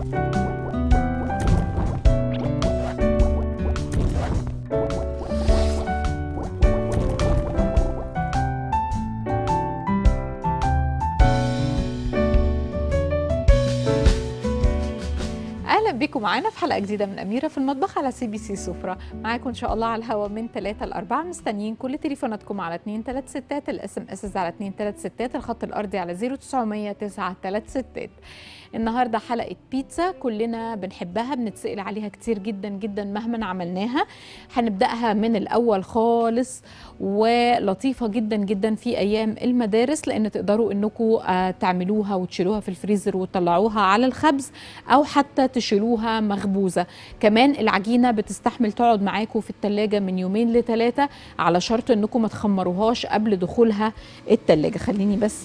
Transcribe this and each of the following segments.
اهلا بيكم معانا في حلقه جديده من اميره في المطبخ على سي بي سي سفره معاكم ان شاء الله على الهواء من 3 ل 4 مستنيين كل تليفوناتكم على 2 3 6 الاس ام اس على 2 3 6 الخط الارضي على 0900 9 3 6 النهارده حلقه بيتزا كلنا بنحبها بنتسال عليها كتير جدا جدا مهما عملناها هنبداها من الاول خالص ولطيفه جدا جدا في ايام المدارس لان تقدروا انكم تعملوها وتشيلوها في الفريزر وتطلعوها على الخبز او حتى تشيلوها مخبوزه كمان العجينه بتستحمل تقعد معاكم في التلاجة من يومين لثلاثه على شرط انكم ما تخمروهاش قبل دخولها التلاجة خليني بس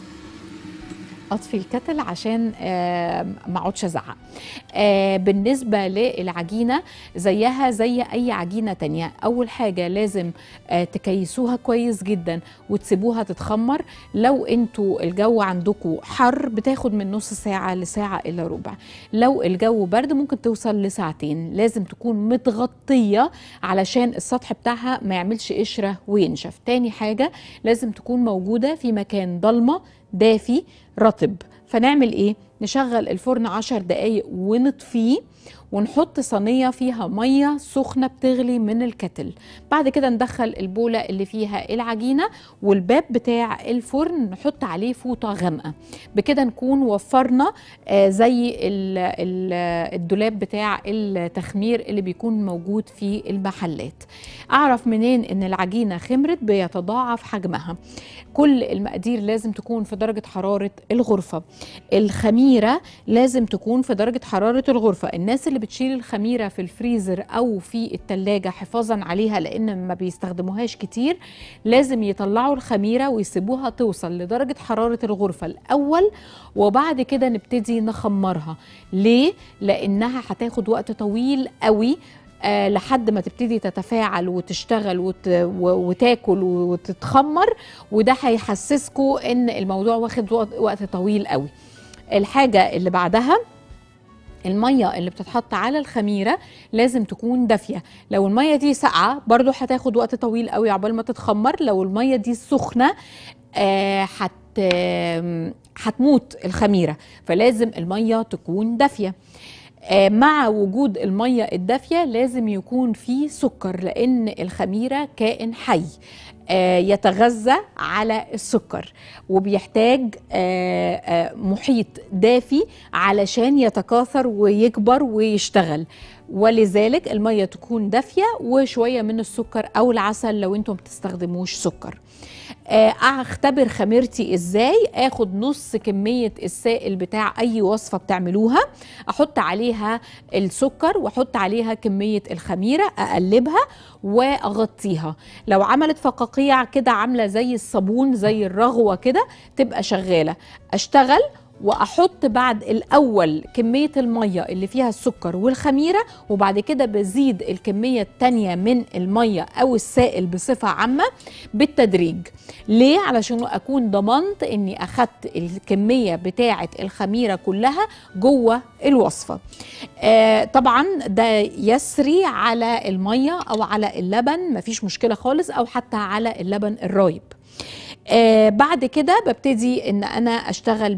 اطفي الكتل عشان آه ما اقعدش ازعق آه بالنسبه للعجينه زيها زي اي عجينه تانية اول حاجه لازم آه تكيسوها كويس جدا وتسيبوها تتخمر لو انتوا الجو عندكم حر بتاخد من نص ساعه لساعه الا ربع لو الجو برد ممكن توصل لساعتين لازم تكون متغطيه علشان السطح بتاعها ما يعملش قشره وينشف تاني حاجه لازم تكون موجوده في مكان ضلمه دافي رطب فنعمل ايه نشغل الفرن عشر دقايق ونطفيه ونحط صينية فيها مية سخنة بتغلي من الكتل بعد كده ندخل البولة اللي فيها العجينة والباب بتاع الفرن نحط عليه فوطة غامقة بكده نكون وفرنا آه زي ال ال الدولاب بتاع التخمير اللي بيكون موجود في المحلات أعرف منين إن العجينة خمرت بيتضاعف حجمها كل المقادير لازم تكون في درجة حرارة الغرفة الخميرة لازم تكون في درجة حرارة الغرفة الناس اللي بتشيل الخميرة في الفريزر أو في التلاجة حفاظا عليها لأن ما بيستخدموهاش كتير لازم يطلعوا الخميرة ويسيبوها توصل لدرجة حرارة الغرفة الأول وبعد كده نبتدي نخمرها ليه؟ لأنها هتاخد وقت طويل قوي آه لحد ما تبتدي تتفاعل وتشتغل وت... وتاكل وتتخمر وده هيحسسكم ان الموضوع واخد وقت طويل قوي الحاجه اللي بعدها الميه اللي بتتحط على الخميره لازم تكون دافيه لو الميه دي ساقعه برضو هتاخد وقت طويل قوي عقبال ما تتخمر لو الميه دي سخنه آه حت آه هتموت الخميره فلازم الميه تكون دافيه مع وجود الميه الدافيه لازم يكون في سكر لان الخميره كائن حي يتغذى على السكر وبيحتاج محيط دافي علشان يتكاثر ويكبر ويشتغل ولذلك الميه تكون دافيه وشويه من السكر او العسل لو انتم بتستخدموش سكر اختبر خميرتي ازاي اخد نص كميه السائل بتاع اي وصفه بتعملوها احط عليها السكر واحط عليها كميه الخميره اقلبها واغطيها لو عملت فقاقيع كده عامله زي الصابون زي الرغوه كده تبقى شغاله اشتغل واحط بعد الاول كميه الميه اللي فيها السكر والخميره وبعد كده بزيد الكميه التانية من الميه او السائل بصفه عامه بالتدريج ليه علشان اكون ضمنت اني اخدت الكميه بتاعه الخميره كلها جوه الوصفه آه طبعا ده يسري على الميه او على اللبن مفيش مشكله خالص او حتى على اللبن الرايب آه بعد كده ببتدي ان انا اشتغل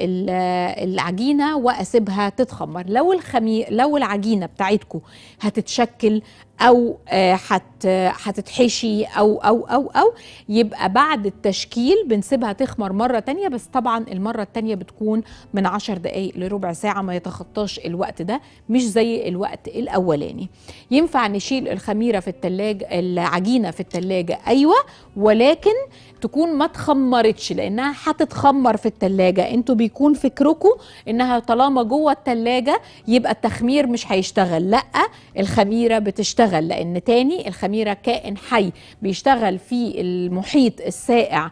بالعجينه واسيبها تتخمر لو الخمير لو العجينه بتاعتكم هتتشكل او هت هتتحشي او او او او يبقى بعد التشكيل بنسيبها تخمر مره تانية بس طبعا المره التانية بتكون من عشر دقايق لربع ساعه ما يتخطاش الوقت ده مش زي الوقت الاولاني ينفع نشيل الخميره في التلاجة العجينه في التلاجة ايوه ولكن تكون ما اتخمرتش لانها هتتخمر في التلاجة انتوا بيكون فكركم انها طالما جوه التلاجة يبقى التخمير مش هيشتغل لا الخميره بتشتغل بيشتغل لان تاني الخميره كائن حي بيشتغل في المحيط الساقع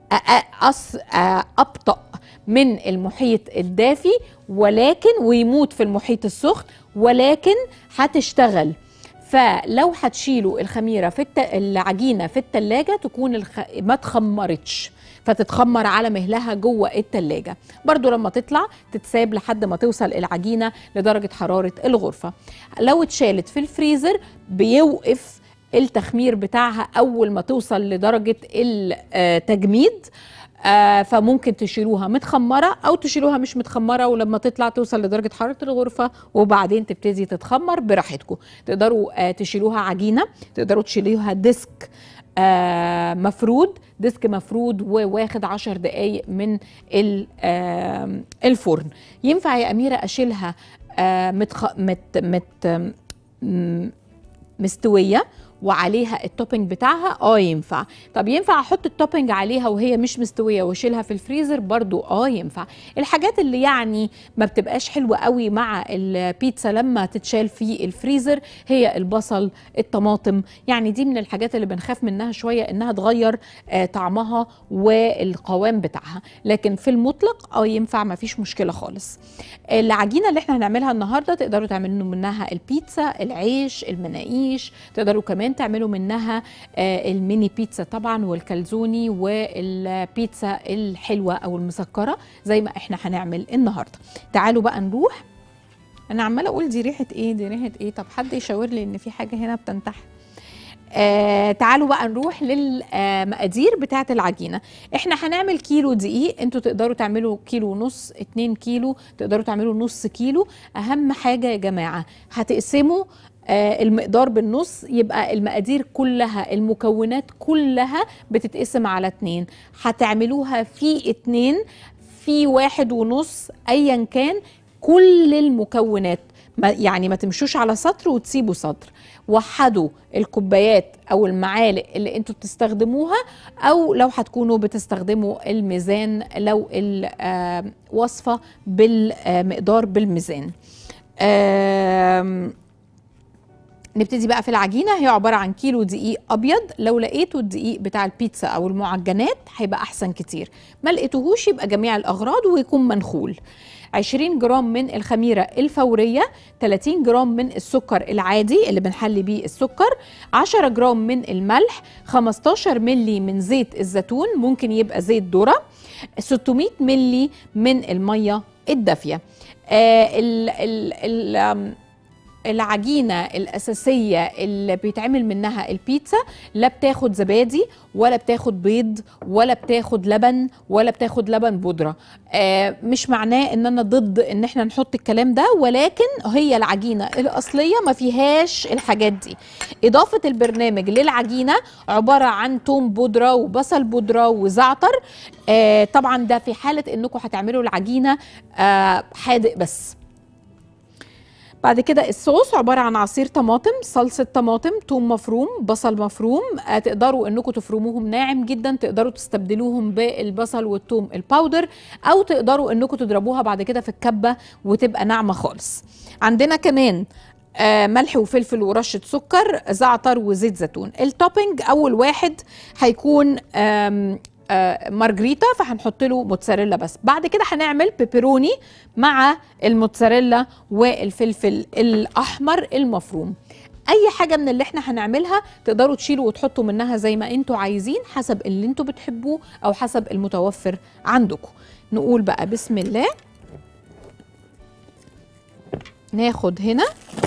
ابطا من المحيط الدافي ولكن ويموت في المحيط السخن ولكن هتشتغل فلو هتشيلوا الخميره في الت... العجينه في التلاجة تكون الخ... ما تخمرتش فتتخمر على مهلها جوه التلاجة برضو لما تطلع تتساب لحد ما توصل العجينة لدرجة حرارة الغرفة لو اتشالت في الفريزر بيوقف التخمير بتاعها أول ما توصل لدرجة التجميد آه فممكن تشيلوها متخمرة أو تشيلوها مش متخمرة ولما تطلع توصل لدرجة حرارة الغرفة وبعدين تبتدي تتخمر براحتكم تقدروا آه تشيلوها عجينة تقدروا تشيلوها ديسك آه مفرود ديسك مفرود وواخد عشر دقايق من آه الفرن ينفع يا أميرة أشيلها آه متخ... مت... مت... مستوية وعليها التوبينج بتاعها اه ينفع طب ينفع احط التوبينج عليها وهي مش مستويه واشيلها في الفريزر برضو اه ينفع الحاجات اللي يعني ما بتبقاش حلوه قوي مع البيتزا لما تتشال في الفريزر هي البصل الطماطم يعني دي من الحاجات اللي بنخاف منها شويه انها تغير آه طعمها والقوام بتاعها لكن في المطلق اه ينفع ما فيش مشكله خالص العجينه اللي احنا هنعملها النهارده تقدروا تعملوا منها البيتزا العيش المناقيش تقدروا كمان تعملوا منها آه الميني بيتزا طبعا والكالزوني والبيتزا الحلوه او المسكره زي ما احنا هنعمل النهارده تعالوا بقى نروح انا عماله اقول دي ريحه ايه دي ريحه ايه طب حد يشاور لي ان في حاجه هنا بتنتحر آه تعالوا بقى نروح للمقادير بتاعه العجينه احنا هنعمل كيلو دقيق انتوا تقدروا تعملوا كيلو ونص اتنين كيلو تقدروا تعملوا نص كيلو اهم حاجه يا جماعه هتقسموا آه المقدار بالنص يبقى المقادير كلها المكونات كلها بتتقسم على اتنين هتعملوها في اتنين في واحد ونص ايا كان كل المكونات ما يعني ما تمشوش على سطر وتسيبوا سطر وحدوا الكوبايات او المعالق اللي انتوا بتستخدموها او لو هتكونوا بتستخدموا الميزان لو الوصفه بالمقدار بالميزان نبتدي بقى في العجينه هي عباره عن كيلو دقيق ابيض لو لقيتوا الدقيق بتاع البيتزا او المعجنات هيبقى احسن كتير ما لقيتوهوش يبقى جميع الاغراض ويكون منخول 20 جرام من الخميره الفوريه 30 جرام من السكر العادي اللي بنحلي بيه السكر 10 جرام من الملح 15 ملي من زيت الزيتون ممكن يبقى زيت ذره 600 ملي من الميه الدافيه آه ال ال ال العجينه الاساسيه اللي بيتعمل منها البيتزا لا بتاخد زبادي ولا بتاخد بيض ولا بتاخد لبن ولا بتاخد لبن بودره آه مش معناه ان انا ضد ان احنا نحط الكلام ده ولكن هي العجينه الاصليه ما فيهاش الحاجات دي اضافه البرنامج للعجينه عباره عن توم بودره وبصل بودره وزعتر آه طبعا ده في حاله انكم هتعملوا العجينه آه حادق بس بعد كده الصوص عباره عن عصير طماطم صلصه طماطم توم مفروم بصل مفروم آه تقدروا انكم تفرموهم ناعم جدا تقدروا تستبدلوهم بالبصل والثوم الباودر او تقدروا انكم تضربوها بعد كده في الكبه وتبقى ناعمه خالص عندنا كمان آه ملح وفلفل ورشه سكر زعتر وزيت زيتون التوبينج اول واحد هيكون آه مارجريتا فهنحط له موتزاريلا بس بعد كده هنعمل بيبروني مع الموتزاريلا والفلفل الاحمر المفروم اي حاجه من اللي احنا هنعملها تقدروا تشيلوا وتحطوا منها زي ما انتوا عايزين حسب اللي انتوا بتحبوه او حسب المتوفر عندكم نقول بقى بسم الله ناخد هنا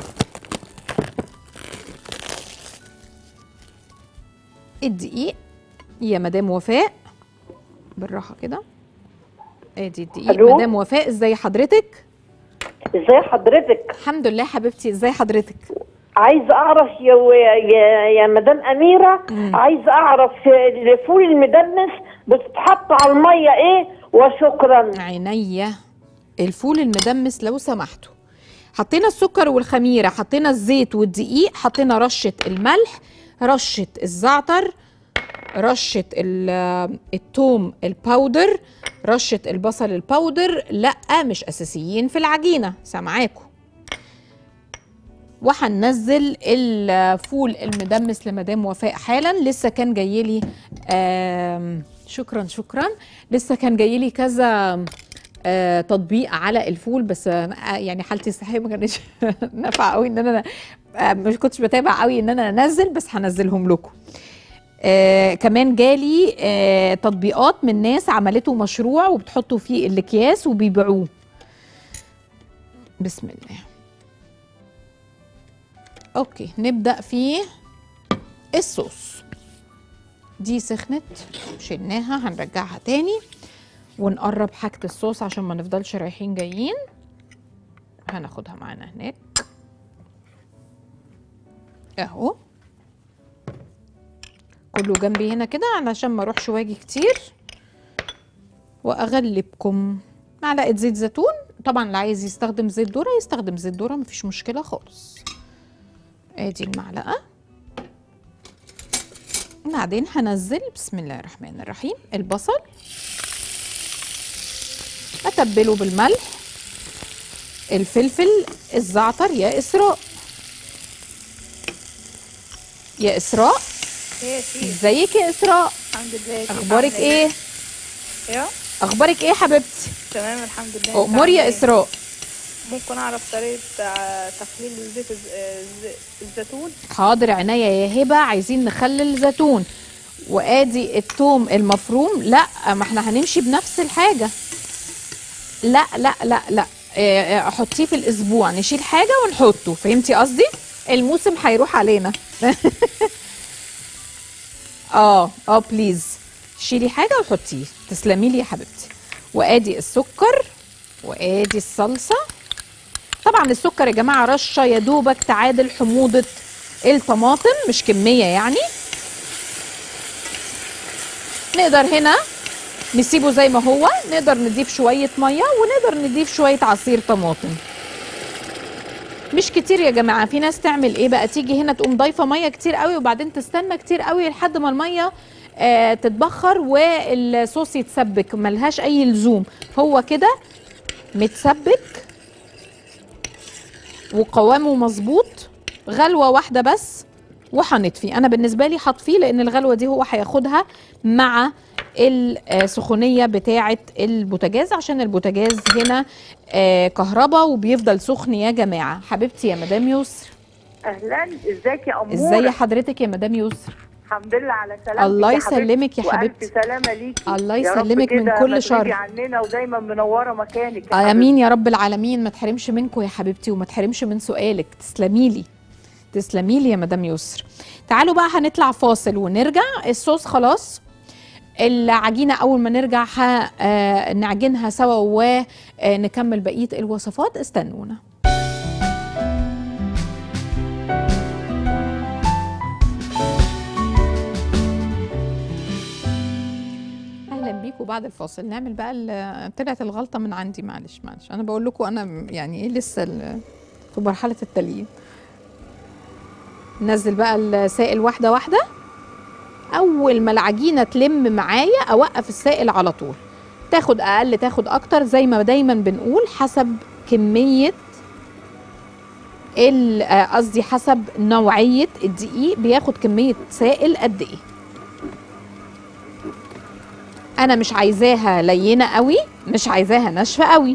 الدقيق يا مدام وفاء بالراحه كده ادي الدقيق مدام وفاء ازاي حضرتك ازاي حضرتك الحمد لله حبيبتي ازاي حضرتك عايزه اعرف يا يا, يا مدام اميره مم. عايزه اعرف الفول المدمس بتتحط على الميه ايه وشكرا عينيا الفول المدمس لو سمحتوا حطينا السكر والخميره حطينا الزيت والدقيق حطينا رشه الملح رشه الزعتر رشه ال- التوم الباودر رشه البصل الباودر لا مش اساسيين في العجينه سامعاكم وهننزل الفول المدمس لمدام وفاء حالا لسه كان جاي لي آم، شكرا شكرا لسه كان جاي لي كذا آه، تطبيق على الفول بس آه، يعني حالتي الصحيه ما كانتش نافعه قوي ان انا آه، مش كنتش بتابع قوي ان انا انزل بس هنزلهم لكم آه كمان جالي آه تطبيقات من ناس عملته مشروع وبتحطوا فيه الاكياس وبيبيعوه بسم الله اوكي نبدا في الصوص دي سخنت شلناها هنرجعها تاني ونقرب حاجة الصوص عشان ما نفضلش رايحين جايين هناخدها معانا هناك اهو كله جنبي هنا كده علشان ما اروحش واجي كتير واغلبكم معلقه زيت زيتون طبعا اللي عايز يستخدم زيت ذره يستخدم زيت ذره مفيش مشكله خالص ادي المعلقه بعدين هنزل بسم الله الرحمن الرحيم البصل اتبله بالملح الفلفل الزعتر يا اسراء يا اسراء ايه في ازيك يا اسراء الحمد لله كيف اخبارك عاملة ايه ايه اخبارك ايه حبيبتي تمام الحمد لله امور يا اسراء ممكن اعرف طريقه آه، تخليل زيت الز- آه، الز- الزيتون حاضر عينيا يا هبه عايزين نخلل زيتون وادي التوم المفروم لا ما احنا هنمشي بنفس الحاجه لا لا لا لا آه، آه، حطيه في الاسبوع نشيل حاجه ونحطه فهمتي قصدي الموسم هيروح علينا اه اه بليز شيلي حاجه وحطيه تسلمي لي يا حبيبتي وادي السكر وادي الصلصه طبعا السكر يا جماعه رشه يا دوبك تعادل حموضه الطماطم مش كميه يعني نقدر هنا نسيبه زي ما هو نقدر نضيف شويه ميه ونقدر نضيف شويه عصير طماطم مش كتير يا جماعه في ناس تعمل ايه بقى تيجي هنا تقوم ضايفه ميه كتير قوي وبعدين تستنى كتير قوي لحد ما الميه آه تتبخر والصوص يتسبك ملهاش اي لزوم هو كده متسبك وقوامه مظبوط غلوه واحده بس وهنطفي انا بالنسبه لي هطفيه لان الغلوه دي هو هياخدها مع السخونيه بتاعه البوتاجاز عشان البوتاجاز هنا آه، كهرباء وبيفضل سخن يا جماعه حبيبتي يا مدام يسر اهلا ازيك يا امور ازاي حضرتك يا مدام يسر الحمد لله على سلامتك الله يا حبيبتي. يسلمك يا وألف حبيبتي. سلامه ليكي الله يا رب يسلمك من كده كل ما شر. تغيبي عننا ودايما منوره مكانك يا امين يا رب العالمين ما تحرمش منكم يا حبيبتي وما تحرمش من سؤالك تسلمي لي تسلمي لي يا مدام يسر تعالوا بقى هنطلع فاصل ونرجع الصوص خلاص العجينه اول ما نرجع ه- آه، نعجنها سوا ونكمل بقيه الوصفات استنونا اهلا بيكم بعد الفاصل نعمل بقى ال- طلعت الغلطه من عندي معلش معلش انا بقول لكم انا م- يعني ايه لسه ال- في مرحله التليين نزل بقى السائل واحده واحده اول ما العجينه تلم معايا اوقف السائل على طول تاخد اقل تاخد اكتر زي ما دايما بنقول حسب كميه ال- آه، قصدي حسب نوعيه الدقيق بياخد كميه سائل قد ايه انا مش عايزاها لينه قوي مش عايزاها ناشفه قوي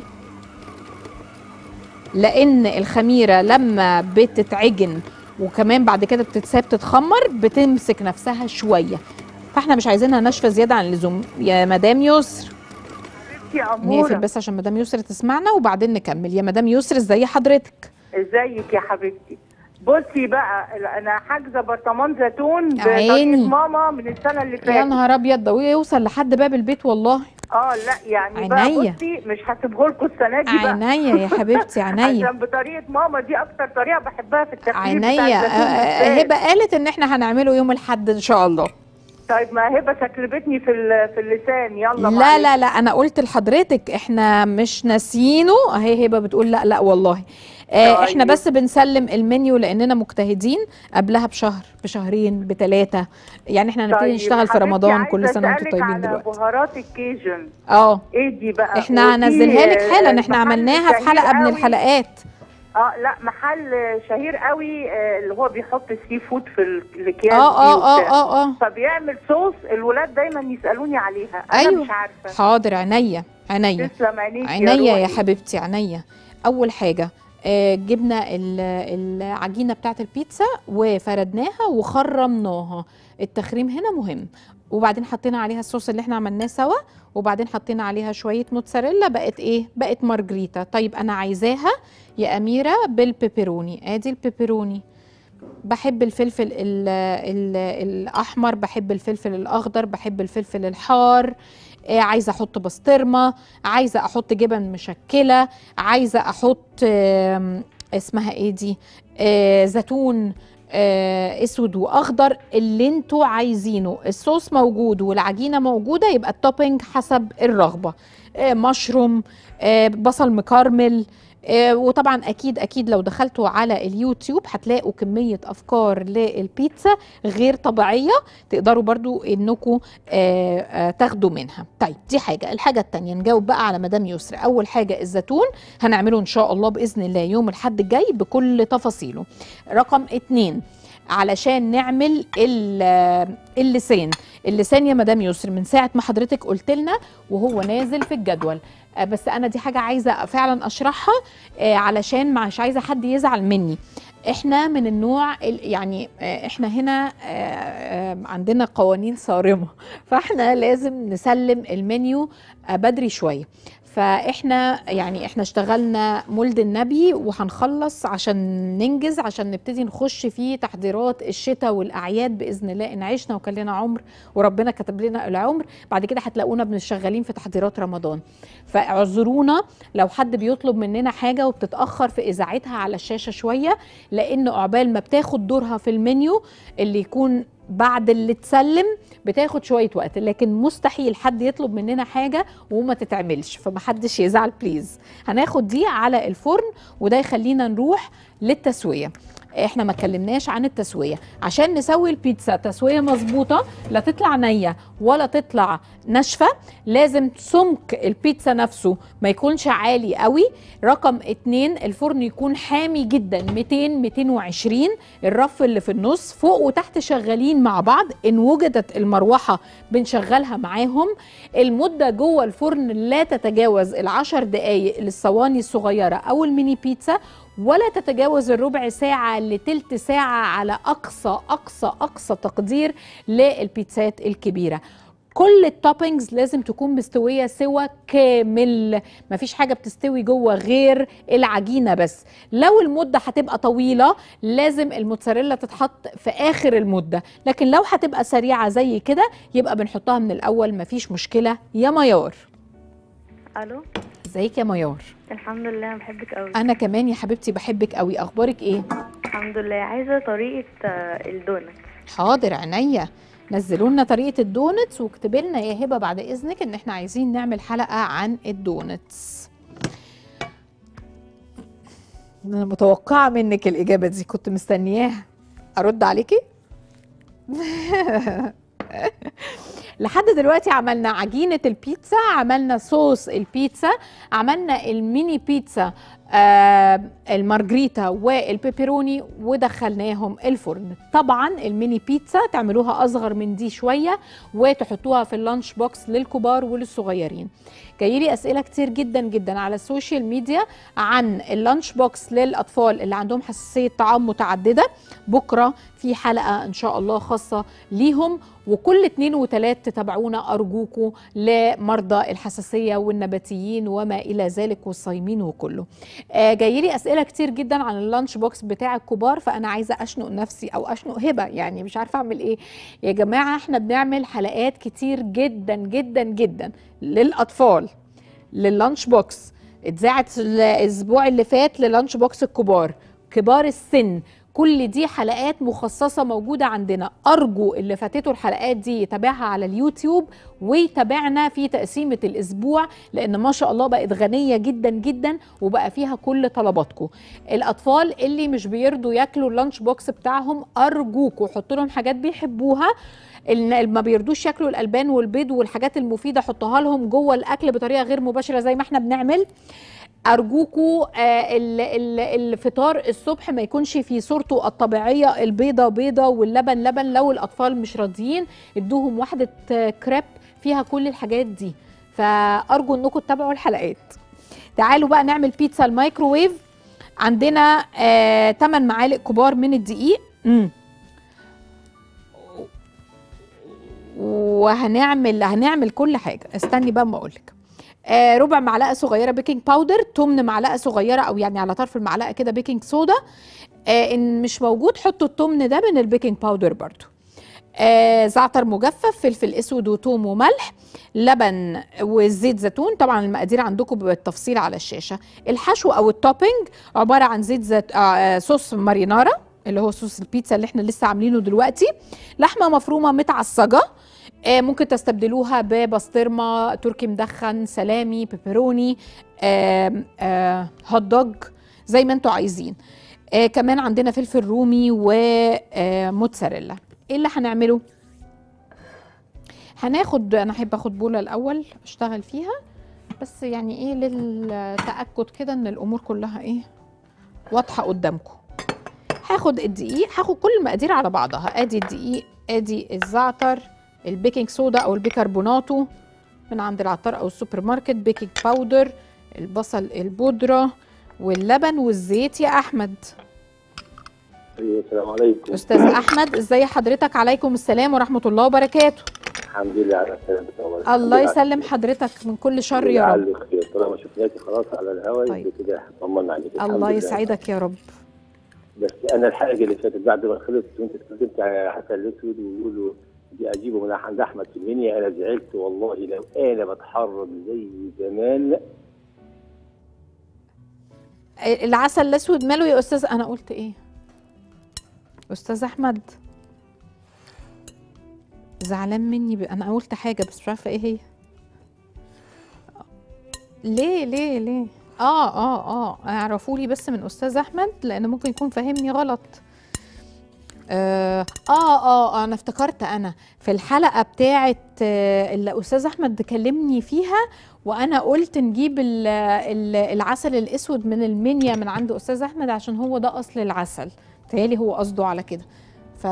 لان الخميره لما بتتعجن وكمان بعد كده بتتساب تتخمر بتمسك نفسها شويه فاحنا مش عايزينها ناشفه زياده عن اللزوم يا مدام يسر يا نقفل اموره بس عشان مدام يسر تسمعنا وبعدين نكمل يا مدام يسر ازاي حضرتك ازيك يا حبيبتي بصي بقى انا حاجزه برطمان زيتون عيني. بطريقه ماما من السنه اللي يا فاتت نهار ابيض ده يوصل لحد باب البيت والله اه لا يعني بقى عينيا. بصي مش هسيبه لكم السنه دي بقى عينيا يا حبيبتي عينيا عشان بطريقه ماما دي اكتر طريقه بحبها في التخليل عينيا بتاع آه، آه، الزيتون هبه قالت ان احنا هنعمله يوم الاحد ان شاء الله طيب ما هبه شكلبتني في ال- في اللسان يلا لا معلش. لا لا انا قلت لحضرتك احنا مش ناسيينه اهي هبه بتقول لا لا والله آه طيب. احنا بس بنسلم المنيو لاننا مجتهدين قبلها بشهر بشهرين بثلاثه يعني احنا هنبتدي طيب نشتغل في حبيبتي رمضان عايزة كل سنه وانتم أسألك طيبين على دلوقتي بهارات الكيجن اه ايه دي بقى احنا ودي، هنزلها لك آه، حالا احنا محل عملناها في شهير حلقه من قوي. الحلقات اه لا محل شهير قوي آه، اللي هو بيحط السي فود في ال- الاكياس اه دي اه اه وبتاع. اه اه فبيعمل صوص الولاد دايما يسالوني عليها انا أيوة. مش عارفه حاضر عينيا عينيا تسلم عينيك عينيا يا روحي. حبيبتي عينيا اول حاجه آه، جبنا ال- العجينه بتاعه البيتزا وفردناها وخرمناها التخريم هنا مهم وبعدين حطينا عليها الصوص اللي احنا عملناه سوا وبعدين حطينا عليها شويه موتزاريلا بقت ايه بقت مارجريتا طيب انا عايزاها يا اميره بالبيبروني ادي البيبروني بحب الفلفل ال ال الاحمر بحب الفلفل الاخضر بحب الفلفل الحار آه، عايزه احط بسطرمه عايزه احط جبن مشكله عايزه احط آم، اسمها ايه دي آه، زيتون آه، اسود واخضر اللي انتوا عايزينه الصوص موجود والعجينه موجوده يبقى التوبينج حسب الرغبه آه، مشروم آه، بصل مكرمل آه، وطبعا اكيد اكيد لو دخلتوا على اليوتيوب هتلاقوا كميه افكار للبيتزا غير طبيعيه تقدروا برضو انكم آه، آه، تاخدوا منها طيب دي حاجه الحاجه التانية نجاوب بقى على مدام يسرى اول حاجه الزيتون هنعمله ان شاء الله باذن الله يوم الحد الجاي بكل تفاصيله رقم اتنين علشان نعمل ال- اللسان اللسان يا مدام يسر من ساعه ما حضرتك قلت لنا وهو نازل في الجدول آه، بس انا دي حاجه عايزه فعلا اشرحها آه، علشان مش عايزه حد يزعل مني احنا من النوع ال- يعني آه، احنا هنا آه، آه، عندنا قوانين صارمه فاحنا لازم نسلم المنيو آه، بدري شويه فاحنا يعني احنا اشتغلنا مولد النبي وهنخلص عشان ننجز عشان نبتدي نخش في تحضيرات الشتاء والاعياد باذن الله ان عشنا وكان لنا عمر وربنا كتب لنا العمر بعد كده هتلاقونا بنشغلين في تحضيرات رمضان فاعذرونا لو حد بيطلب مننا حاجه وبتتاخر في اذاعتها على الشاشه شويه لان عقبال ما بتاخد دورها في المنيو اللي يكون بعد اللي اتسلم بتاخد شويه وقت لكن مستحيل حد يطلب مننا حاجه وما تتعملش فمحدش يزعل بليز هناخد دي على الفرن وده يخلينا نروح للتسويه احنا ما اتكلمناش عن التسويه عشان نسوي البيتزا تسويه مظبوطه لا تطلع نيه ولا تطلع ناشفه لازم سمك البيتزا نفسه ما يكونش عالي قوي رقم اتنين الفرن يكون حامي جدا 200 220 الرف اللي في النص فوق وتحت شغالين مع بعض ان وجدت المروحه بنشغلها معاهم المده جوه الفرن لا تتجاوز العشر دقائق للصواني الصغيره او الميني بيتزا ولا تتجاوز الربع ساعة لتلت ساعة على أقصى أقصى أقصى تقدير للبيتزات الكبيرة كل التوبينجز لازم تكون مستويه سوا كامل مفيش حاجه بتستوي جوه غير العجينه بس لو المده هتبقى طويله لازم الموتزاريلا تتحط في اخر المده لكن لو هتبقى سريعه زي كده يبقى بنحطها من الاول مفيش مشكله يا ميار الو ازيك يا ميار الحمد لله انا بحبك قوي انا كمان يا حبيبتي بحبك قوي اخبارك ايه الحمد لله عايزه طريقه آه، الدونت حاضر عينيا نزلوا لنا طريقه الدونتس واكتبي لنا يا هبه بعد اذنك ان احنا عايزين نعمل حلقه عن الدونتس انا متوقعه منك الاجابه دي كنت مستنياها ارد عليكي لحد دلوقتي عملنا عجينة البيتزا عملنا صوص البيتزا عملنا الميني بيتزا آه المارجريتا والبيبروني ودخلناهم الفرن طبعا الميني بيتزا تعملوها اصغر من دي شويه وتحطوها في اللانش بوكس للكبار وللصغيرين جايلي اسئله كتير جدا جدا على السوشيال ميديا عن اللانش بوكس للاطفال اللي عندهم حساسيه طعام متعدده بكره في حلقه ان شاء الله خاصه ليهم وكل اتنين وتلات تتابعونا ارجوكم لمرضى الحساسيه والنباتيين وما الى ذلك والصايمين وكله آه جايلي اسئله كتير جدا عن اللانش بوكس بتاع الكبار فانا عايزه اشنق نفسي او اشنق هبه يعني مش عارفه اعمل ايه يا جماعه احنا بنعمل حلقات كتير جدا جدا جدا للاطفال لللانش بوكس اتذاعت الاسبوع اللي فات للانش بوكس الكبار كبار السن كل دي حلقات مخصصة موجودة عندنا أرجو اللي فاتته الحلقات دي يتابعها على اليوتيوب ويتابعنا في تقسيمة الأسبوع لأن ما شاء الله بقت غنية جدا جدا وبقى فيها كل طلباتكم الأطفال اللي مش بيرضوا ياكلوا اللانش بوكس بتاعهم أرجوكوا حطوا لهم حاجات بيحبوها اللي ما بيرضوش ياكلوا الالبان والبيض والحاجات المفيده حطوها لهم جوه الاكل بطريقه غير مباشره زي ما احنا بنعمل ارجوكوا آه ال- ال- الفطار الصبح ما يكونش في صورته الطبيعيه البيضه بيضه واللبن لبن لو الاطفال مش راضيين ادوهم واحده آه، كريب فيها كل الحاجات دي فارجو انكم تتابعوا الحلقات تعالوا بقى نعمل بيتزا الميكروويف عندنا آه 8 معالق كبار من الدقيق امم وهنعمل هنعمل كل حاجه استني بقى ما اقولك آه ربع معلقه صغيره بيكنج باودر تمن معلقه صغيره او يعني على طرف المعلقه كده بيكنج صودا آه ان مش موجود حطوا التمن ده من البيكنج باودر برضو آه زعتر مجفف فلفل اسود وثوم وملح لبن وزيت زيتون طبعا المقادير عندكم بالتفصيل على الشاشه الحشو او التوبينج عباره عن زيت زيت آه صوص مارينارا اللي هو صوص البيتزا اللي احنا لسه عاملينه دلوقتي لحمه مفرومه متعصجه آه ممكن تستبدلوها ببسطرمه تركي مدخن سلامي بيبروني آه آه هوت دوج زي ما انتوا عايزين آه كمان عندنا فلفل رومي وموتزاريلا ايه اللي هنعمله هناخد انا احب اخد بوله الاول اشتغل فيها بس يعني ايه للتاكد كده ان الامور كلها ايه واضحه قدامكم هاخد الدقيق هاخد كل المقادير على بعضها ادي الدقيق ادي الزعتر البيكنج صودا او البيكربوناتو من عند العطار او السوبر ماركت بيكنج باودر البصل البودره واللبن والزيت يا احمد ايوه السلام عليكم استاذ احمد ازي حضرتك عليكم السلام ورحمه الله وبركاته الحمد لله على سلامتك والله الله يسلم حضرتك من كل شر يا رب رب خير طالما شفناكي خلاص على الهواء طيب. يبقى كده طمنا عليك الحمد الله لله. يسعدك يا رب بس انا الحلقه اللي فاتت بعد ما خلصت وانت اتكلمت على حسن الاسود ويقولوا دي اجيبه من عند احمد في المنيا انا زعلت والله لو انا بتحرك زي زمان العسل الاسود ماله يا استاذ انا قلت ايه استاذ احمد زعلان مني ب... انا قلت حاجه بس مش عارفه ايه هي ليه ليه ليه اه اه اه اعرفوا لي بس من استاذ احمد لان ممكن يكون فاهمني غلط آه, اه اه انا افتكرت انا في الحلقه بتاعه آه اللي استاذ احمد كلمني فيها وانا قلت نجيب ال ال العسل الاسود من المنيا من عند استاذ احمد عشان هو ده اصل العسل تهيألي هو قصده على كده ف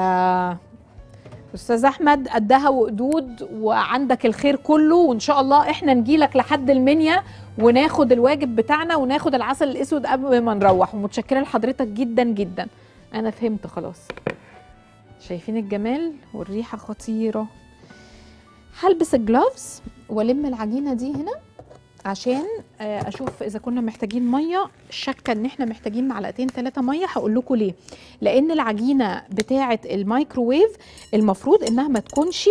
استاذ احمد قدها وقدود وعندك الخير كله وان شاء الله احنا نجيلك لحد المنيا وناخد الواجب بتاعنا وناخد العسل الاسود قبل ما نروح ومتشكره لحضرتك جدا جدا انا فهمت خلاص شايفين الجمال والريحه خطيره هلبس الجلوفز والم العجينه دي هنا عشان آه، اشوف اذا كنا محتاجين ميه شاكه ان احنا محتاجين معلقتين ثلاثه ميه هقول لكم ليه لان العجينه بتاعه الميكروويف المفروض انها ما تكونش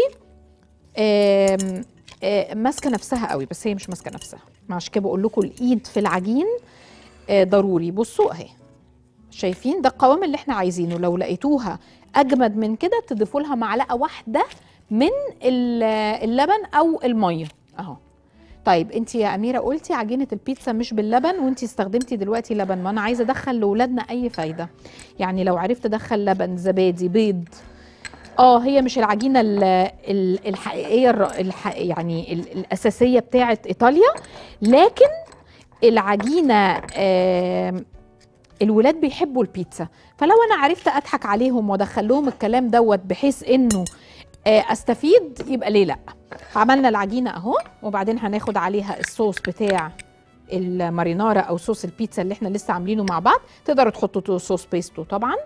آم، آه، ماسكه نفسها قوي بس هي مش ماسكه نفسها عشان كده بقول لكم الايد في العجين آه، ضروري بصوا اهي شايفين ده القوام اللي احنا عايزينه لو لقيتوها اجمد من كده تضيفوا لها معلقه واحده من ال- اللبن او الميه اهو طيب انت يا اميره قلتي عجينه البيتزا مش باللبن وانت استخدمتي دلوقتي لبن ما انا عايزه ادخل لاولادنا اي فايده يعني لو عرفت ادخل لبن زبادي بيض اه هي مش العجينه ال- ال- الحقيقيه الر- الح يعني ال- الاساسيه بتاعه ايطاليا لكن العجينه آم، الولاد بيحبوا البيتزا فلو انا عرفت اضحك عليهم وادخل لهم الكلام دوت بحيث انه آه، استفيد يبقى ليه لا عملنا العجينه اهو وبعدين هناخد عليها الصوص بتاع المارينارا او صوص البيتزا اللي احنا لسه عاملينه مع بعض تقدروا تحطوا صوص بيستو طبعا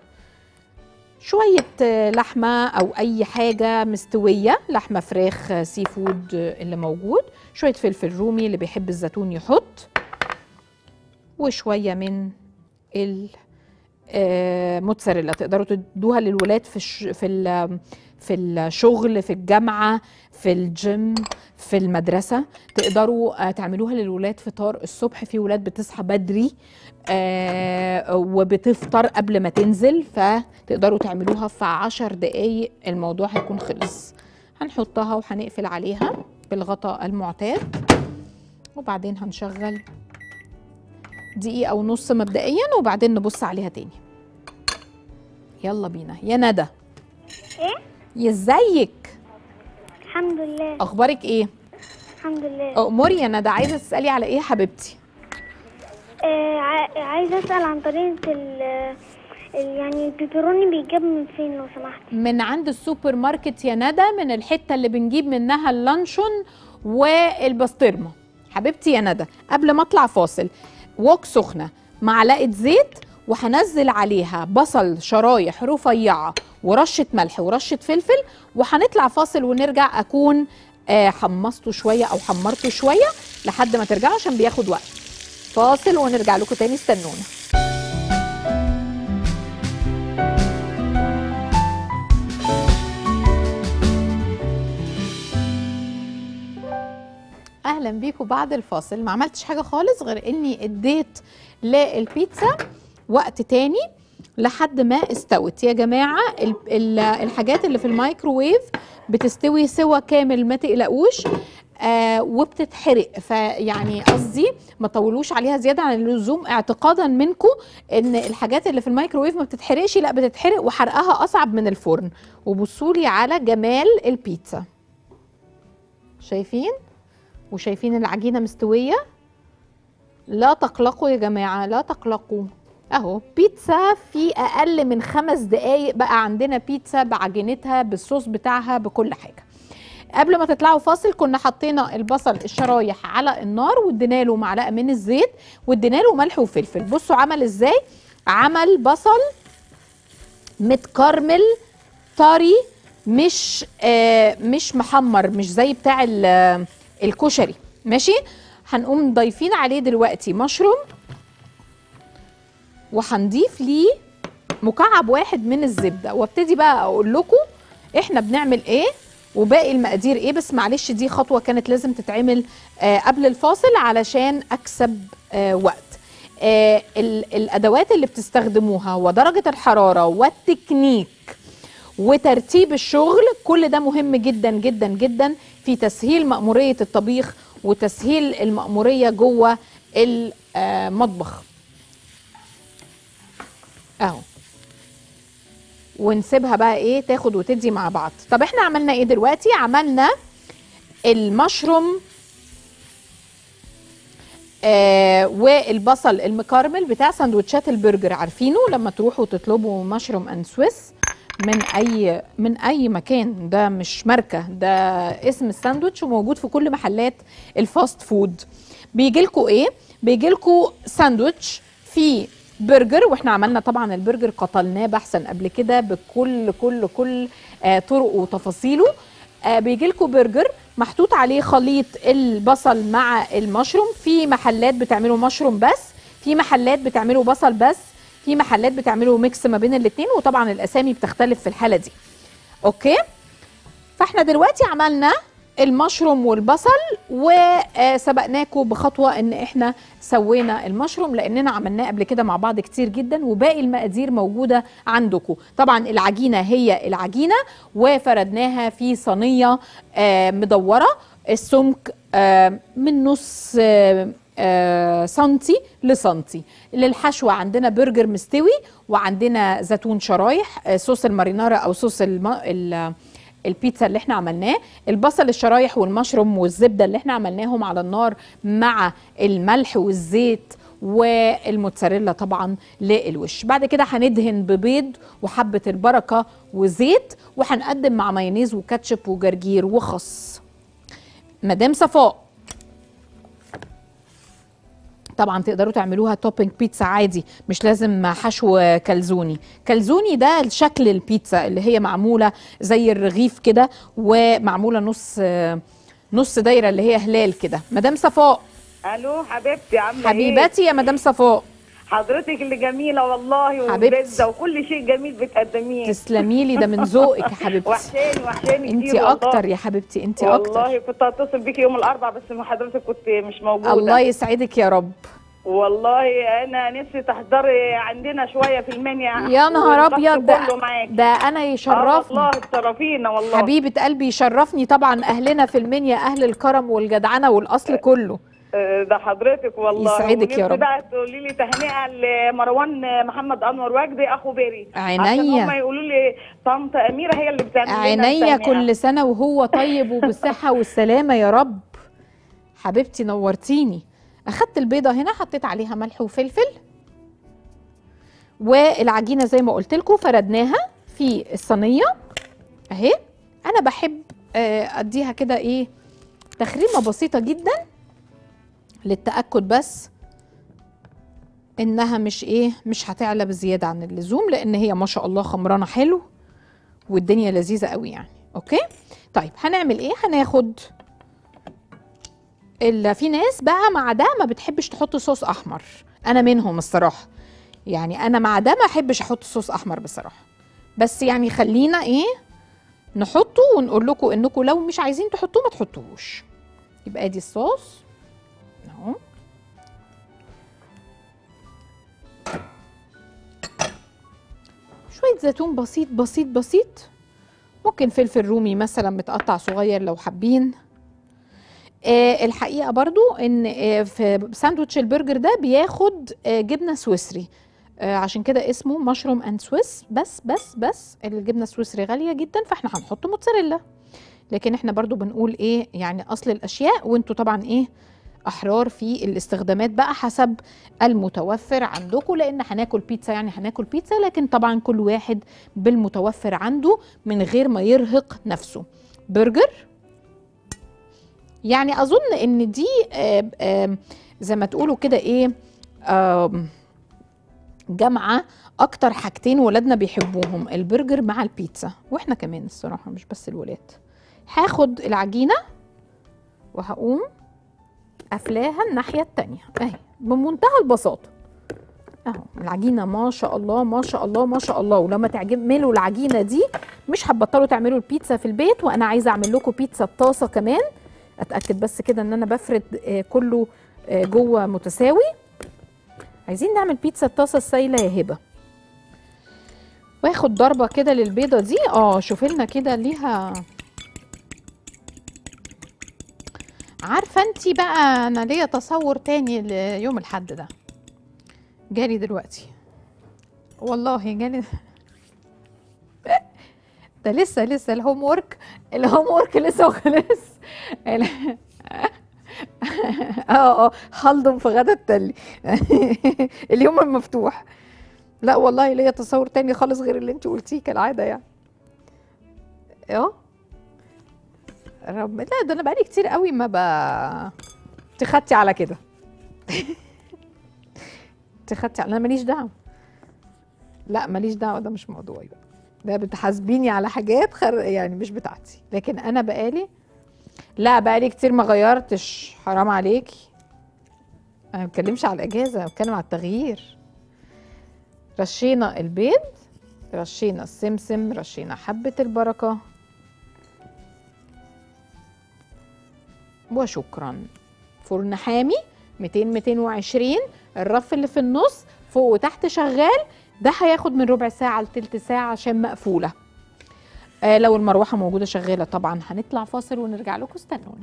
شويه آه، لحمه او اي حاجه مستويه لحمه فراخ آه، سي فود آه، اللي موجود شويه فلفل رومي اللي بيحب الزيتون يحط وشويه من ال آه، موتزاريلا تقدروا تدوها للولاد في الش... في ال... في الشغل في الجامعه في الجيم في المدرسه تقدروا آه، تعملوها للولاد فطار الصبح في ولاد بتصحى بدري آه، وبتفطر قبل ما تنزل فتقدروا تعملوها في عشر دقايق الموضوع هيكون خلص هنحطها وهنقفل عليها بالغطاء المعتاد وبعدين هنشغل دقيقة ونص مبدئيا وبعدين نبص عليها تاني يلا بينا يا ندى ايه يا ازيك الحمد لله اخبارك ايه الحمد لله اموري يا ندى عايزه تسالي على ايه يا حبيبتي آه ع- عايزه اسال عن طريقه ال ال- يعني البيبروني بيجاب من فين لو سمحت من عند السوبر ماركت يا ندى من الحته اللي بنجيب منها اللانشون والبسطرمه حبيبتي يا ندى قبل ما اطلع فاصل وok سخنه معلقه زيت وهنزل عليها بصل شرايح رفيعه ورشه ملح ورشه فلفل وهنطلع فاصل ونرجع اكون آه، حمصته شويه او حمرته شويه لحد ما ترجعوا عشان بياخد وقت فاصل ونرجع لكم تاني استنونا اهلا بيكم بعد الفاصل ما عملتش حاجه خالص غير اني اديت للبيتزا وقت تاني لحد ما استوت يا جماعه ال- ال- الحاجات اللي في الميكروويف بتستوي سوا كامل ما تقلقوش آه وبتتحرق فيعني قصدي ما تطولوش عليها زياده عن اللزوم اعتقادا منكم ان الحاجات اللي في الميكروويف ما بتتحرقش لا بتتحرق وحرقها اصعب من الفرن وبصوا لي على جمال البيتزا شايفين وشايفين العجينه مستويه لا تقلقوا يا جماعه لا تقلقوا اهو بيتزا في اقل من خمس دقايق بقى عندنا بيتزا بعجينتها بالصوص بتاعها بكل حاجه قبل ما تطلعوا فاصل كنا حطينا البصل الشرايح على النار وادينا له معلقه من الزيت وادينا له ملح وفلفل بصوا عمل ازاي عمل بصل متكرمل طري مش آه مش محمر مش زي بتاع ال- الكشري ماشي هنقوم ضايفين عليه دلوقتي مشروم وهنضيف ليه مكعب واحد من الزبده وابتدي بقى اقول لكم احنا بنعمل ايه وباقي المقادير ايه بس معلش دي خطوه كانت لازم تتعمل آه قبل الفاصل علشان اكسب آه وقت آه ال- الادوات اللي بتستخدموها ودرجه الحراره والتكنيك وترتيب الشغل كل ده مهم جدا جدا جدا في تسهيل مأمورية الطبيخ وتسهيل المأمورية جوه المطبخ اهو ونسيبها بقى ايه تاخد وتدي مع بعض طب احنا عملنا ايه دلوقتي عملنا المشروم آه والبصل المكرمل بتاع سندوتشات البرجر عارفينه لما تروحوا تطلبوا مشروم اند سويس من اي من اي مكان ده مش ماركه ده اسم الساندوتش وموجود في كل محلات الفاست فود بيجي لكم ايه بيجي لكم ساندوتش فيه برجر واحنا عملنا طبعا البرجر قتلناه بحثا قبل كده بكل كل كل آه طرقه وتفاصيله آه بيجي لكم برجر محطوط عليه خليط البصل مع المشروم في محلات بتعملوا مشروم بس في محلات بتعملوا بصل بس في محلات بتعملوا ميكس ما بين الاثنين وطبعا الاسامي بتختلف في الحاله دي اوكي فاحنا دلوقتي عملنا المشروم والبصل وسبقناكم بخطوه ان احنا سوينا المشروم لاننا عملناه قبل كده مع بعض كتير جدا وباقي المقادير موجوده عندكم طبعا العجينه هي العجينه وفردناها في صينيه آه، مدوره السمك آه، من نص آه، آه، سنتي لسنتي للحشوة عندنا برجر مستوي وعندنا زيتون شرايح آه، صوص المارينارا او صوص الم... ال... البيتزا اللي احنا عملناه البصل الشرايح والمشروم والزبده اللي احنا عملناهم على النار مع الملح والزيت والموتزاريلا طبعا للوش بعد كده هندهن ببيض وحبه البركه وزيت وهنقدم مع مايونيز وكاتشب وجرجير وخس مدام صفاء طبعا تقدروا تعملوها توبينج بيتزا عادي مش لازم حشو كلزوني كلزوني ده الشكل البيتزا اللي هي معموله زي الرغيف كده ومعموله نص نص دايره اللي هي هلال كده مدام صفاء الو حبيبتي عامله ايه حبيبتي يا مدام صفاء حضرتك اللي جميله والله حبيبتي. وبزه وكل شيء جميل بتقدميه تسلمي لي ده من ذوقك يا حبيبتي وحشاني وحشاني انت كتير والله. اكتر يا حبيبتي انت اكتر والله كنت هتصل بيكي يوم الاربعاء بس ما حضرتك كنت مش موجوده الله يسعدك يا رب والله انا نفسي تحضري عندنا شويه في المنيا يا نهار والبحث ابيض ده, كله معاكي. ده انا آه يشرفني والله تشرفينا والله حبيبه قلبي يشرفني طبعا اهلنا في المنيا اهل الكرم والجدعنه والاصل كله آه، ده حضرتك والله يسعدك يا ونفسي رب. بقى تقولي لي تهنئه لمروان محمد انور وجدي اخو بيري عينيا. عشان هم يقولوا لي طنط اميره هي اللي بتعمل لنا عينيا التهنئة. كل سنه وهو طيب وبالصحه والسلامه يا رب حبيبتي نورتيني اخدت البيضه هنا حطيت عليها ملح وفلفل والعجينه زي ما قلت لكم فردناها في الصينيه اهي انا بحب آه، اديها كده ايه تخريمه بسيطه جدا للتاكد بس انها مش ايه مش هتعلى بزياده عن اللزوم لان هي ما شاء الله خمرانه حلو والدنيا لذيذه قوي يعني اوكي طيب هنعمل ايه هناخد ال- في ناس بقى مع ده ما بتحبش تحط صوص احمر انا منهم الصراحه يعني انا مع ده ما احبش احط صوص احمر بصراحه بس يعني خلينا ايه نحطه ونقول لكم انكم لو مش عايزين تحطوه ما تحطوهوش يبقى ادي الصوص اهو شويه زيتون بسيط بسيط بسيط ممكن فلفل رومي مثلا متقطع صغير لو حابين آه الحقيقه برضو ان آه في ساندوتش البرجر ده بياخد آه جبنه سويسري آه عشان كده اسمه مشروم اند سويس بس بس بس الجبنه السويسري غاليه جدا فاحنا هنحط موتزاريلا لكن احنا برضو بنقول ايه يعني اصل الاشياء وانتوا طبعا ايه احرار في الاستخدامات بقى حسب المتوفر عندكم لان هناكل بيتزا يعني هناكل بيتزا لكن طبعا كل واحد بالمتوفر عنده من غير ما يرهق نفسه برجر يعني اظن ان دي آم، آم، زي ما تقولوا كده ايه آم، جامعه اكتر حاجتين ولادنا بيحبوهم البرجر مع البيتزا واحنا كمان الصراحه مش بس الولاد هاخد العجينه وهقوم قافلاها الناحيه التانية اهي بمنتهى البساطه اهو العجينه ما شاء الله ما شاء الله ما شاء الله ولما تعملوا العجينه دي مش هتبطلوا تعملوا البيتزا في البيت وانا عايزه اعمل لكم بيتزا بطاسه كمان اتاكد بس كده ان انا بفرد آه، كله آه، جوه متساوي عايزين نعمل بيتزا الطاسه السايله يا هبه واخد ضربه كده للبيضه دي اه شوفي لنا كده ليها عارفه انت بقى انا ليا تصور تاني ليوم الحد ده جالي دلوقتي والله جالي ده لسه لسه الهوم ورك الهوم ورك لسه ما خلص ال- اه اه هلضم في غدا التلي اليوم المفتوح لا والله ليا تصور تاني خالص غير اللي انت قلتيه كالعاده يعني اه رب لا ده انا بقالي كتير قوي ما ب تخدتي على كده تخدتي على انا ماليش دعوه لا ماليش دعوه ده مش موضوعي بقى ده بتحاسبيني على حاجات خر... يعني مش بتاعتي لكن انا بقالي لا بقالي كتير ما غيرتش حرام عليكي انا ما بتكلمش على الاجازه انا بتكلم على التغيير رشينا البيض رشينا السمسم رشينا حبه البركه وشكرا فرن حامي 200 220 الرف اللي في النص فوق وتحت شغال ده هياخد من ربع ساعة لتلت ساعة عشان مقفولة آه لو المروحة موجودة شغالة طبعا هنطلع فاصل ونرجع لكم استنونا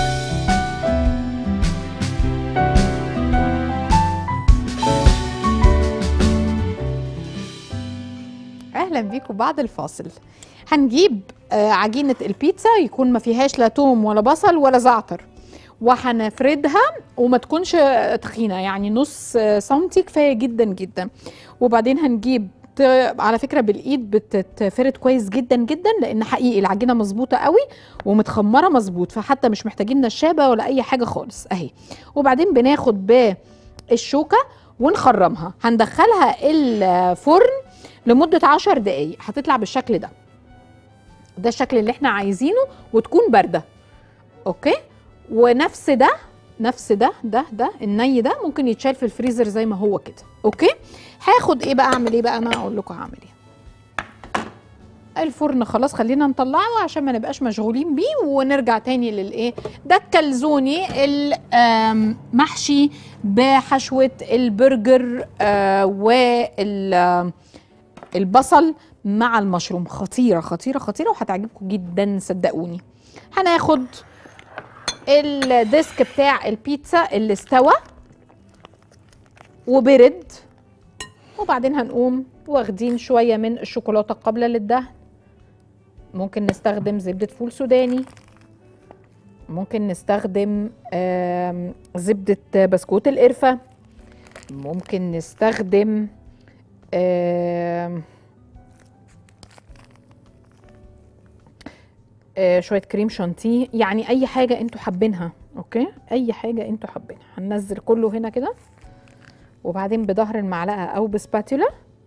اهلا بيكم بعد الفاصل هنجيب آه عجينة البيتزا يكون ما فيهاش لا توم ولا بصل ولا زعتر وهنفردها وما تكونش تخينه يعني نص سنتي كفايه جدا جدا وبعدين هنجيب ت- على فكره بالايد بتتفرد كويس جدا جدا لان حقيقي العجينه مظبوطه قوي ومتخمره مظبوط فحتى مش محتاجين نشابه ولا اي حاجه خالص اهي وبعدين بناخد بالشوكه ونخرمها هندخلها الفرن لمده عشر دقايق هتطلع بالشكل ده ده الشكل اللي احنا عايزينه وتكون بارده اوكي ونفس ده نفس ده ده ده الني ده ممكن يتشال في الفريزر زي ما هو كده اوكي هاخد ايه بقى اعمل ايه بقى انا اقول لكم هعمل ايه الفرن خلاص خلينا نطلعه عشان ما نبقاش مشغولين بيه ونرجع تاني للايه ده الكلزوني المحشي بحشوه البرجر آه وال البصل مع المشروم خطيره خطيره خطيره وهتعجبكم جدا صدقوني هناخد الديسك بتاع البيتزا اللي استوى وبرد وبعدين هنقوم واخدين شويه من الشوكولاته قبل للدهن ممكن نستخدم زبده فول سوداني ممكن نستخدم آم، زبده بسكوت القرفه ممكن نستخدم آم، آه، شويه كريم شانتيه يعني اي حاجه انتوا حابينها اوكي اي حاجه انتوا حابينها هننزل كله هنا كده وبعدين بظهر المعلقه او بسباتولا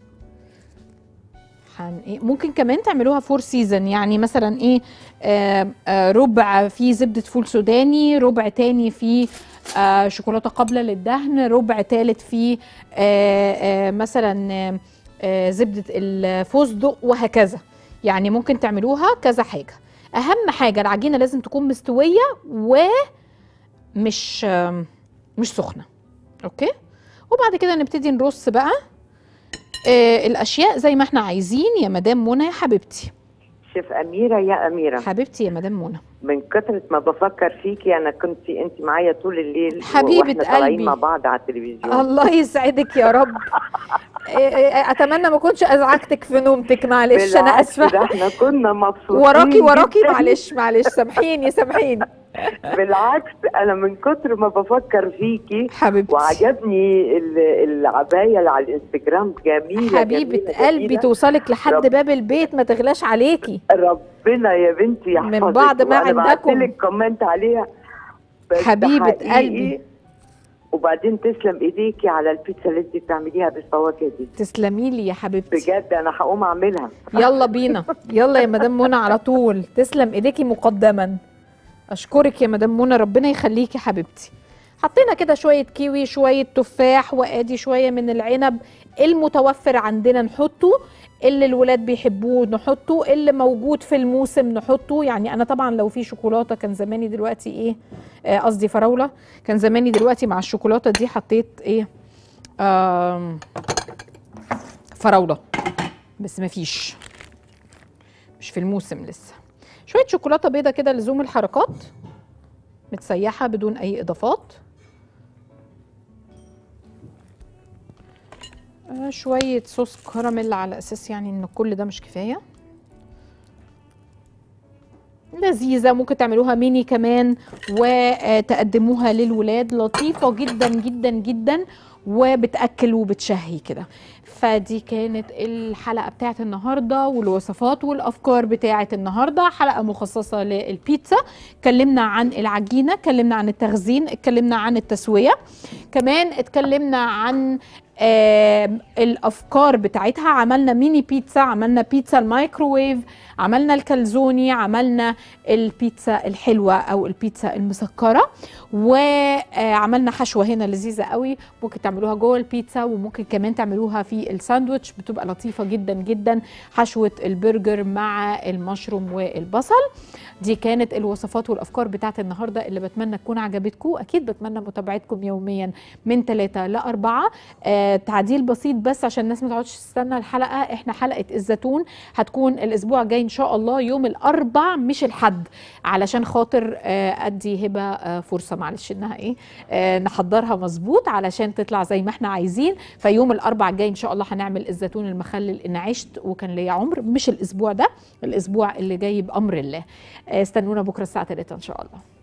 حن إيه ممكن كمان تعملوها فور سيزون يعني مثلا ايه آه آه ربع فيه زبده فول سوداني ربع تاني فيه آه شوكولاته قابله للدهن ربع تالت فيه آه آه مثلا آه آه زبده الفستق وهكذا يعني ممكن تعملوها كذا حاجه اهم حاجه العجينه لازم تكون مستويه ومش آه مش سخنه اوكي وبعد كده نبتدي نرص بقى آه الاشياء زي ما احنا عايزين يا مدام منى يا حبيبتي شيف أميرة يا أميرة حبيبتي يا مدام منى من كثرة ما بفكر فيكي أنا كنت أنت معايا طول الليل حبيبة وإحنا طالعين قلبي. مع بعض على التلفزيون الله يسعدك يا رب آه، آه، اتمنى ما كنتش ازعجتك في نومتك معلش انا بالعكس اسفه ده احنا كنا مبسوطين وراكي وراكي جداً. معلش معلش سامحيني سامحيني بالعكس أنا من كتر ما بفكر فيكي حبيبتي وعجبني ال- العباية اللي على الانستجرام جميلة حبيبة جميلة قلبي جميلة. توصلك لحد رب- باب البيت ما تغلاش عليكي ربنا يا بنتي يحفظك من بعد ما وأنا عندكم. بعتلك كومنت عليها بس حبيبة حقيقي قلبي. وبعدين تسلم ايديكي على البيتزا اللي انت بتعمليها بالفواكه دي تسلمي لي يا حبيبتي بجد انا هقوم اعملها يلا بينا يلا يا مدام منى على طول تسلم ايديكي مقدما اشكرك يا مدام منى ربنا يخليكي حبيبتي حطينا كده شويه كيوي شويه تفاح وادي شويه من العنب المتوفر عندنا نحطه اللي الولاد بيحبوه نحطه اللي موجود في الموسم نحطه يعني انا طبعا لو في شوكولاته كان زماني دلوقتي ايه آه، قصدي فراوله كان زماني دلوقتي مع الشوكولاته دي حطيت ايه آم، فراوله بس مفيش مش في الموسم لسه شويه شوكولاته بيضه كده لزوم الحركات متسيحه بدون اي اضافات آه، شويه صوص كراميل على اساس يعني ان كل ده مش كفايه لذيذه ممكن تعملوها ميني كمان وتقدموها للولاد لطيفه جدا جدا جدا وبتاكل وبتشهي كده فدي كانت الحلقه بتاعت النهارده والوصفات والافكار بتاعت النهارده حلقه مخصصه للبيتزا اتكلمنا عن العجينه اتكلمنا عن التخزين اتكلمنا عن التسويه كمان اتكلمنا عن آم، الافكار بتاعتها عملنا ميني بيتزا عملنا بيتزا الميكروويف عملنا الكالزوني عملنا البيتزا الحلوه او البيتزا المسكره وعملنا حشوه هنا لذيذه قوي ممكن تعملوها جوه البيتزا وممكن كمان تعملوها في الساندوتش بتبقى لطيفه جدا جدا حشوه البرجر مع المشروم والبصل دي كانت الوصفات والافكار بتاعت النهارده اللي بتمنى تكون عجبتكم اكيد بتمنى متابعتكم يوميا من 3 ل 4 آه تعديل بسيط بس عشان الناس ما تقعدش تستنى الحلقه احنا حلقه الزيتون هتكون الاسبوع الجاي ان شاء الله يوم الاربع مش الحد علشان خاطر آه ادي هبه آه فرصه معلش انها ايه آه نحضرها مظبوط علشان تطلع زي ما احنا عايزين فيوم الاربع الجاي ان شاء الله هنعمل الزيتون المخلل ان عشت وكان ليا عمر مش الاسبوع ده الاسبوع اللي جاي بامر الله آه استنونا بكره الساعه 3 ان شاء الله